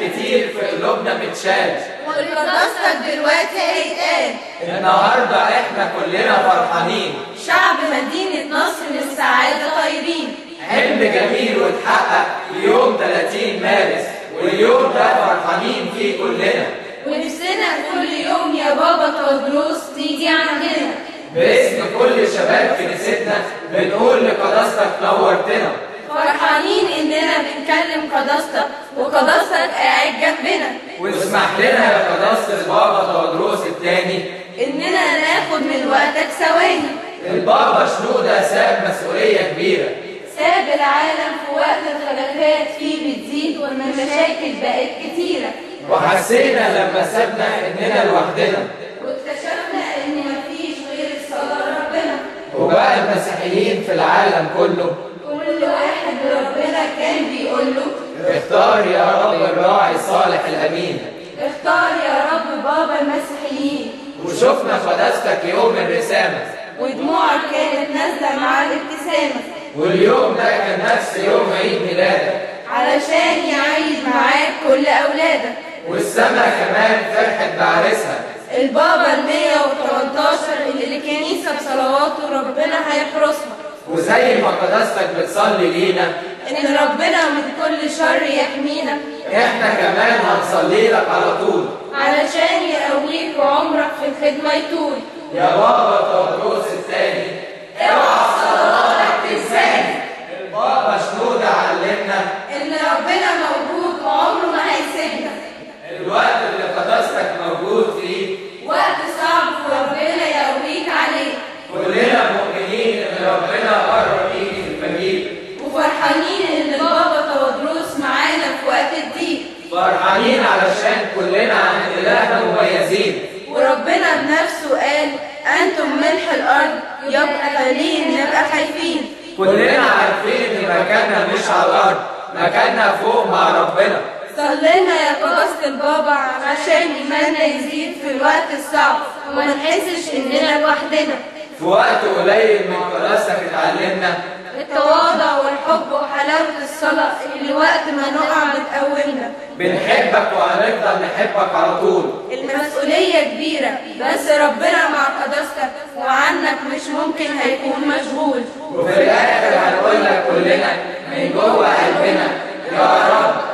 كتير في قلوبنا متشال والقداستك دلوقتي هيتقال النهارده احنا كلنا فرحانين شعب مدينة نصر للسعادة طايرين حلم جميل واتحقق يوم 30 مارس واليوم ده فرحانين فيه كلنا ونفسنا كل يوم يا بابا تودروس تيجي عندنا باسم كل شباب كنيستنا بنقول لقداستك نورتنا فرحانين اننا بنكلم قداستك وقداستك قاعد جنبنا واسمح لنا يا قداسة البابا تودروس الثاني اننا ناخد من وقتك ثواني البابا شنودة ساب مسؤولية كبيرة ساب العالم في وقت الخلافات فيه بتزيد والمشاكل بقت كتيرة وحسينا لما سابنا اننا لوحدنا واكتشفنا ان مفيش غير الصلاة لربنا وبقى المسيحيين في العالم كله كل واحد ربنا كان بيقول له اختار يا رب الراعي الصالح الامين اختار يا رب بابا المسيحيين وشفنا قداستك يوم الرسامة ودموعك كانت نازلة مع الابتسامة واليوم ده كان نفس يوم عيد ميلادك علشان يعيد معاك كل أولادك والسما كمان فرحت بعرسها البابا ال 118 اللي الكنيسة بصلواته ربنا هيحرسها وزي ما قداستك بتصلي لينا إن ربنا من كل شر يحمينا احنا كمان هنصلي لك على طول علشان يقويك وعمرك في الخدمة يطول يا بابا تودروس الثاني اوعى صلواتك تنساني البابا شنودة علمنا إن ربنا موجود وعمره ما هيسيبنا الوقت اللي قداستك موجود فيه وقت صعب وربنا يقويك عليه كلنا مؤمنين ان ربنا قرب يجي في المجيء وفرحانين إن البابا تودروس معانا في وقت الضيق فرحانين علشان كلنا عن إلهنا مميزين وربنا بنفسه قال أنتم ملح الأرض يبقى ليه نبقى خايفين كلنا عارفين ان مكاننا مش على الارض مكاننا فوق مع ربنا صلينا يا قداسة البابا عشان إيماننا يزيد في الوقت الصعب وما نحسش إننا لوحدنا في وقت قليل من قداستك اتعلمنا التواضع والحب وحلاوة الصلاة اللي وقت ما نقع بتقومنا بنحبك وهنفضل نحبك على طول المسؤولية كبيرة بس ربنا مع قداستك وعنك مش ممكن هيكون مشغول وفي الاخر هنقول لك كلنا من جوه قلبنا يا رب